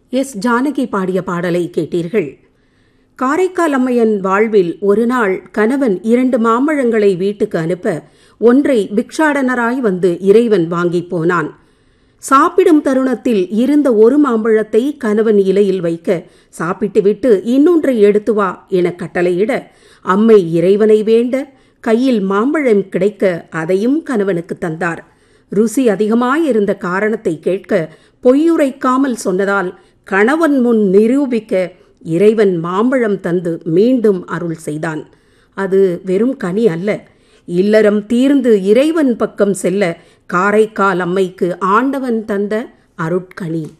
S Janaki பாடிய பாடலை கேட்டீர்கள் காரைக்கால் அம்மையன் வாழ்வில் ஒரு நாள் கணவன் இரண்டு மாம்பழங்களை வீட்டுக்கு அனுப்ப ஒன்றை பிக்ஷாடனராய் வந்து இறைவன் வாங்கிப் போனான் சாப்பிடும் தருணத்தில் இருந்த ஒரு மாம்பழத்தை கணவன் இலையில் வைக்க சாப்பிட்டுவிட்டு இன்னொன்றை எடுத்து வா என கட்டளையிட அம்மை இறைவனை வேண்ட கையில் மாம்பழம் கிடைக்க அதையும் கணவனுக்கு தந்தார் ருசி அதிகமாயிருந்த காரணத்தை கேட்க பொய்யுரைக்காமல் சொன்னதால் கணவன் முன் நிரூபிக்க இறைவன் மாம்பழம் தந்து மீண்டும் அருள் செய்தான் அது வெறும் கனி அல்ல இல்லறம் தீர்ந்து இறைவன் பக்கம் செல்ல காரைக்கால் அம்மைக்கு ஆண்டவன் தந்த அருட்கனி